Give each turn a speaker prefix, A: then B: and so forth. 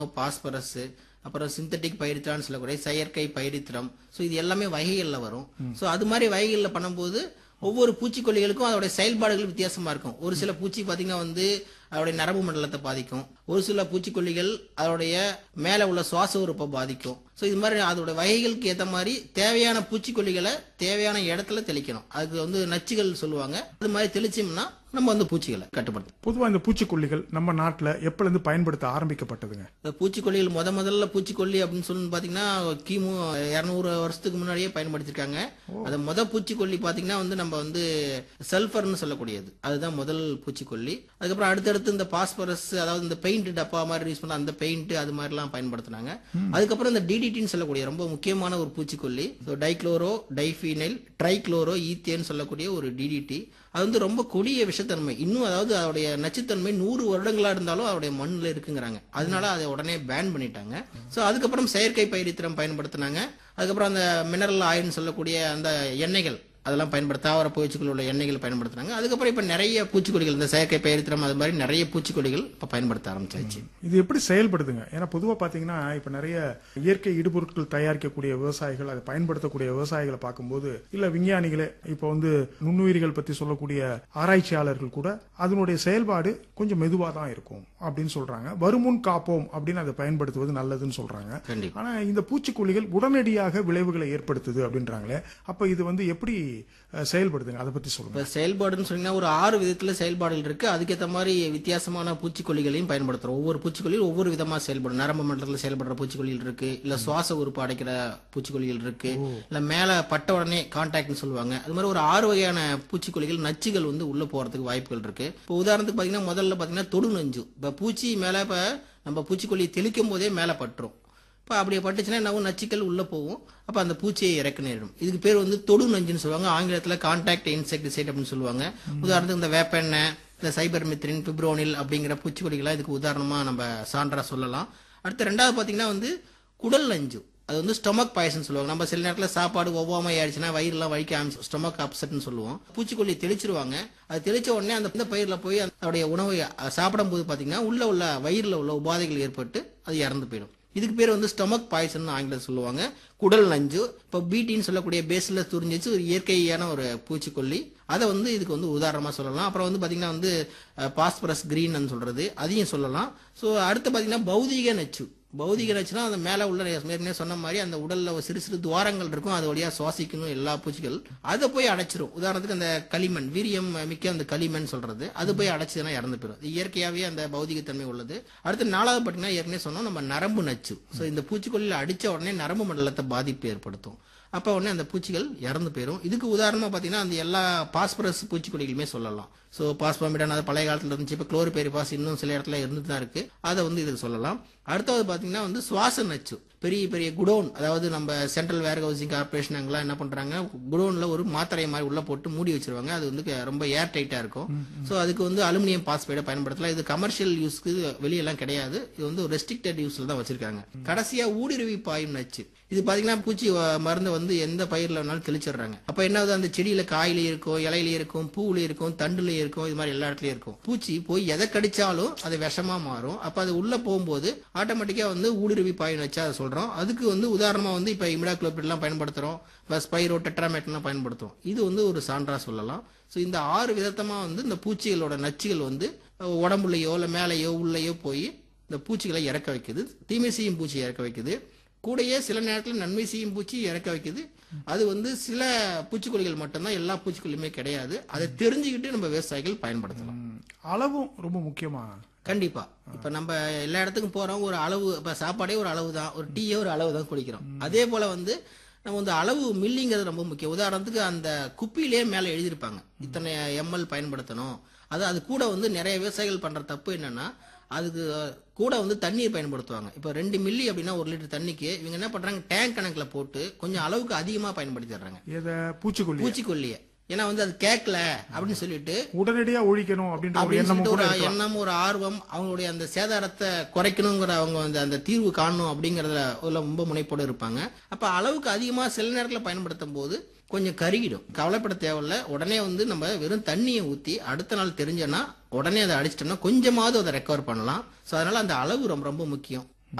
A: Phosphorus அப்புறம் synthetic பயிரித்திரான்னு சொல்லக்கூடிய செயற்கை பயிரித்திரம் ஸோ இது எல்லாமே வகைகளில் வரும் ஸோ அது மாதிரி வகைகளில் பண்ணும்போது ஒவ்வொரு பூச்சிக்கொல்லிகளுக்கும் அதோடைய செயல்பாடுகள் வித்தியாசமா இருக்கும் ஒரு சில பூச்சி பார்த்தீங்கன்னா வந்து அதோடைய நரம்பு மண்டலத்தை பாதிக்கும் ஒரு சில பூச்சிக்கொல்லிகள் அதோடைய மேலே உள்ள சுவாச உறுப்பை பாதிக்கும் ஸோ இது மாதிரி அதோட வகைகளுக்கு ஏற்ற மாதிரி தேவையான பூச்சிக்கொல்லிகளை தேவையான இடத்துல தெளிக்கணும் அதுக்கு வந்து நச்சுகள் சொல்லுவாங்க அது மாதிரி தெளிச்சோம்னா நம்ம வந்து பூச்சிகளை கட்டுப்படுத்தலாம்
B: பொதுவா இந்த பூச்சிக்கொல்லிகள் நம்ம நாட்டுல எப்பல இருந்து பயன்படுத்த ஆரம்பிக்கப்பட்டதுங்க
A: இந்த பூச்சிக்கொல்லிகள் முத முதல்ல பூச்சிக்கொல்லி அப்படின்னு சொல்லி பாத்தீங்கன்னா கிமு இருநூறு வருஷத்துக்கு முன்னாடியே பயன்படுத்திருக்காங்க அது முத பூச்சிக்கொல்லி பாத்தீங்கன்னா வந்து நம்ம வந்து சல்ஃபர்னு சொல்லக்கூடியது அதுதான் முதல் பூச்சிக்கொல்லி அதுக்கப்புறம் அடுத்தடுத்து இந்த பாஸ்பரஸ் அதாவது இந்த பெயிண்ட் டப்பா மாதிரி யூஸ் பண்ண அந்த பெயிண்ட் அது மாதிரிலாம் பயன்படுத்தினாங்க அதுக்கப்புறம் இந்த டிடிடின்னு சொல்லக்கூடிய ரொம்ப முக்கியமான ஒரு பூச்சிக்கொல்லி டைக்ளோரோ டைஃபீனைல் ட்ரைக்ளோரோ ஈத்தேன்னு சொல்லக்கூடிய ஒரு டிடிடி அது வந்து ரொம்ப கொடிய விஷத்தன்மை இன்னும் அதாவது அதோடைய நச்சுத்தன்மை நூறு வருடங்களா இருந்தாலும் அதோடைய மண்ணில் இருக்குங்கிறாங்க அதனால அதை உடனே பேன் பண்ணிட்டாங்க ஸோ அதுக்கப்புறம் செயற்கை பயிரித்திரம் பயன்படுத்தினாங்க அதுக்கப்புறம் அந்த மினரல் ஆயில்னு சொல்லக்கூடிய அந்த எண்ணெய்கள் அதெல்லாம் பயன்படுத்த தாவர பூச்சிகள் உள்ள எண்ணெய்கள் பயன்படுத்துறாங்க அதுக்கப்புறம் இப்ப நிறைய பூச்சிக்கொல்லிகள் இந்த செயற்கை பயிரித்திரம் அது மாதிரி நிறைய பூச்சிக்கொல்லிகள் இப்ப பயன்படுத்த ஆரம்பிச்சாச்சு
B: இது எப்படி செயல்படுதுங்க ஏன்னா பொதுவா பாத்தீங்கன்னா இப்ப நிறைய இயற்கை இடுபொருட்கள் தயாரிக்கக்கூடிய விவசாயிகள் அதை பயன்படுத்தக்கூடிய விவசாயிகளை பார்க்கும்போது இல்ல விஞ்ஞானிகளே இப்ப வந்து நுண்ணுயிரிகள் பத்தி சொல்லக்கூடிய ஆராய்ச்சியாளர்கள் கூட அதனுடைய செயல்பாடு கொஞ்சம் மெதுவா தான் இருக்கும் அப்படின்னு சொல்றாங்க வருமுன் காப்போம் அப்படின்னு அதை பயன்படுத்துவது நல்லதுன்னு சொல்றாங்க
A: கண்டிப்பா
B: ஆனா இந்த பூச்சிக்கொல்லிகள் உடனடியாக விளைவுகளை ஏற்படுத்துது அப்படின்றாங்களே அப்ப இது வந்து எப்படி அஹ், செயல்படுதுங்க அதை பத்தி சொல்லுங்க
A: இப்ப செயல்பாடுன்னு சொன்னீங்கன்னா ஒரு ஆறு விதத்துல செயல்பாடுகள் இருக்கு அதுக்கேற்ற மாதிரி வித்தியாசமான பூச்சிக்கொல்லிகளையும் பயன்படுத்துறோம் ஒவ்வொரு பூச்சிக்கொல்லியும் ஒவ்வொரு விதமா செயல்படும் நரம்பு மண்டலத்தில் செயல்படுற பூச்சிக்கொல்லிகள் இருக்கு இல்ல சுவாச உறுப்பு அடைக்கிற பூச்சிக்கொல்லிகள் இருக்கு இல்ல மேல பட்ட உடனே கான்டாக்ட்னு சொல்லுவாங்க அது மாதிரி ஒரு ஆறு வகையான பூச்சிக்கொல்லிகள் நச்சுகள் வந்து உள்ள போறதுக்கு வாய்ப்புகள் இருக்கு இப்போ உதாரணத்துக்கு பாத்தீங்கன்னா முதல்ல பாத்தீங்கன்னா தொடு நஞ்சு இப்ப பூச்சி மேல இப்ப நம்ம பூச்சிக்கொல்லியை தெளிக்கும் போதே மேல பட்டுரும் இப்போ அப்படியே பட்டுச்சுன்னா என்ன நச்சுக்கள் உள்ள போகும் அப்போ அந்த பூச்சியை இறக்க நேரிடும் இதுக்கு பேர் வந்து தொடு நஞ்சுன்னு சொல்லுவாங்க ஆங்கிலத்தில் கான்டாக்ட் இன்செக்டிசைட் அப்படின்னு சொல்லுவாங்க உதாரணத்துக்கு இந்த வேப்பெண்ணெய் இந்த சைபர் மித்ரின் பிப்ரோனில் அப்படிங்கிற பூச்சிக்கொல்லிகளை இதுக்கு உதாரணமாக நம்ம சான்றா சொல்லலாம் அடுத்து ரெண்டாவது பார்த்தீங்கன்னா வந்து குடல் நஞ்சு அது வந்து ஸ்டொமக் பாய்சன் சொல்லுவாங்க நம்ம சில நேரத்தில் சாப்பாடு ஒவ்வாமை ஆயிடுச்சுன்னா வயிறுலாம் வலிக்க ஆரம்பிச்சு ஸ்டொமக் அப்செட்னு சொல்லுவோம் பூச்சிக்கொல்லி தெளிச்சிருவாங்க அது தெளிச்ச உடனே அந்த இந்த பயிரில் போய் அதோடைய உணவை அஹ், சாப்பிடும்போது பார்த்தீங்கன்னா உள்ள உள்ள வயிறில் உள்ள உபாதைகள் ஏற்பட்டு அது இறந்து போயிடும் இதுக்கு பேர் வந்து ஸ்டொமக் பாய்சன் ஆங்கிலம் சொல்லுவாங்க குடல் நஞ்சு இப்போ பீட்டின்னு சொல்லக்கூடிய பேஸ்ல துரிஞ்சிச்சு ஒரு இயற்கையான ஒரு பூச்சிக்கொல்லி அதை வந்து இதுக்கு வந்து உதாரணமா சொல்லலாம் அப்புறம் வந்து பாத்தீங்கன்னா வந்து பாஸ்பரஸ் கிரீன் சொல்றது அதையும் சொல்லலாம் ஸோ அடுத்து பாத்தீங்கன்னா பௌதீக நச்சு பௌதிக நச்சுனா அந்த மேல உள்ள ஏற்கனவே சொன்ன மாதிரி அந்த உடல்ல ஒரு சிறு சிறு துவாரங்கள் இருக்கும் அது வழியா சுவாசிக்கணும் எல்லா பூச்சிகள் அதை போய் அடைச்சிரும் உதாரணத்துக்கு அந்த களிமண் வீரியம் மிக்க அந்த களிமண் சொல்றது அது போய் அடைச்சதுன்னா இறந்து போயிடும் இது இயற்கையாவே அந்த பௌதிகத்தன்மை உள்ளது அடுத்து நாலாவது பாத்தீங்கன்னா ஏற்கனவே சொன்னோம் நம்ம நரம்பு நச்சு ஸோ இந்த பூச்சிக்கொல்லியில் அடிச்ச உடனே நரம்பு மண்டலத்தை பாதிப்பு ஏற்படுத்தும் அப்போ உடனே அந்த பூச்சிகள் இறந்து போயிடும் இதுக்கு உதாரணமா பாத்தீங்கன்னா அந்த எல்லா பாஸ்பரஸ் பூச்சிக்கொல்லிகளுமே சொல்லலாம் ஸோ பாஸ்பாமிடான் அது பழைய காலத்துல இருந்துச்சு இப்போ குளோரிபெரிபாஸ் இன்னும் சில இடத்துல இருந்துட்டு தான் இருக்கு அதை வந்து இதுக்கு சொல்லலாம் அடுத்தது பாத்தீங்கன்னா வந்து சுவாச நச்சு பெரிய பெரிய குடோன் அதாவது நம்ம சென்ட்ரல் வேர் ஹவுசிங் கார்பரேஷன் அங்கெல்லாம் என்ன பண்றாங்க குடோன்ல ஒரு மாத்திரை மாதிரி உள்ள போட்டு மூடி வச்சிருவாங்க அது வந்து க- ரொம்ப ஏர் டைட்டா இருக்கும் ஸோ அதுக்கு வந்து அலுமினியம் பாஸ்பேட்டை பயன்படுத்தலாம் இது கமர்ஷியல் யூஸ்க்கு வெளியெல்லாம் கிடையாது இது வந்து ரெஸ்ட்ரிக்டட் யூஸ்ல தான் வச்சிருக்காங்க கடைசியா ஊடுருவி பாயும் நச்சு இது பாத்தீங்கன்னா பூச்சி வ- மருந்து வந்து எந்த பயிர்ல வேணாலும் தெளிச்சிடுறாங்க அப்ப என்ன ஆகுது அந்த செடியில காயில இருக்கும் இலையில இருக்கும் பூவுல இருக்கும் தண்டுல இருக்கும் இது மாதிரி எல்லா இடத்துலயும் இருக்கும் பூச்சி போய் எதை கடிச்சாலும் அது விஷமா மாறும் அப்ப அது உள்ள போகும்போது ஆட்டோமேட்டிக்கா வந்து ஊடுருவி பாயும் வச்சு அதை சொல்றோம் அதுக்கு வந்து உதாரணமா வந்து இப்ப இமிடாக்ளோபிட் எல்லாம் பயன்படுத்துறோம் பிளஸ் பைரோ டெட்ராமேட்லாம் பயன்படுத்துறோம் இது வந்து ஒரு சான்றா சொல்லலாம் ஸோ இந்த ஆறு விதத்தமா வந்து இந்த பூச்சிகளோட நச்சுகள் வந்து அஹ், உடம்புலையோ இல்ல மேலேயோ உள்ளேயோ போய் இந்த பூச்சிகளை இறக்க வைக்குது தீமை செய்யும் பூச்சி இறக்க வைக்குது கூடயே சில நேரத்தில் நன்மை செய்யும் பூச்சி இறக்க வைக்குது அது வந்து சில பூச்சிக்கொல்லிகள் மட்டும்தான் எல்லா பூச்சிக்கொல்லியுமே கிடையாது அதை தெரிஞ்சுக்கிட்டு நம்ம விவசாயிகள் பயன்படுத்தலாம்
B: ம், அளவும் ரொம்ப முக்கியமா
A: கண்டிப்பா இப்ப நம்ம எல்லா இடத்துக்கும் போறோம் ஒரு அளவு இப்ப சாப்பாடே ஒரு அளவு தான் ஒரு டீயே ஒரு அளவு தான் குடிக்கிறோம் அதே போல வந்து நம்ம வந்து அளவு மில்லிங்கிறது ரொம்ப முக்கியம் உதாரணத்துக்கு அந்த குப்பியிலே மேல எழுதியிருப்பாங்க இத்தனை எம்எல் பயன்படுத்தணும் அது அது கூட வந்து நிறைய விவசாயிகள் பண்ற தப்பு என்னன்னா அதுக்கு கூட வந்து தண்ணீர் பயன்படுத்துவாங்க இப்போ ரெண்டு மில்லி அப்படின்னா ஒரு லிட்டர் தண்ணிக்கு இவங்க என்ன பண்றாங்க டேங்க் கணக்குல போட்டு கொஞ்சம் அளவுக்கு அதிகமா பயன்படுத்திடுறாங்க
B: எதை பூச்சிக்கொல்லி
A: பூச்சிக்கொல்லியை ஏன்னா வந்து அது கேட்கல அப்படின்னு சொல்லிட்டு
B: உடனடியா ஒழிக்கணும் அப்படின்ற ஒரு
A: அப்படின்னு
B: எண்ணமும்
A: சொல்லிட்டு
B: கூட
A: ஒரு
B: இருக்கலாம்.
A: எண்ணம் ஒரு ஆர்வம் அவங்களுடைய அந்த சேதாரத்தை குறைக்கணுங்கிற அவங்க வந்து அந்த தீர்வு காணணும் அப்படிங்கறதுல உள்ள ரொம்ப முனைப்போடு இருப்பாங்க அப்ப அளவுக்கு அதிகமா சில நேரத்துல பயன்படுத்தும் போது கொஞ்சம் கருகிடும் கவலைப்பட தேவையில்ல உடனே வந்து நம்ம வெறும் தண்ணியை ஊத்தி அடுத்த நாள் தெரிஞ்சோன்னா உடனே அதை அடிச்சிட்டோம்னா கொஞ்சமாவது அதை ரெக்கவர் பண்ணலாம் ஸோ அதனால அந்த அளவு ரொம்ப ரொம்ப முக்கியம்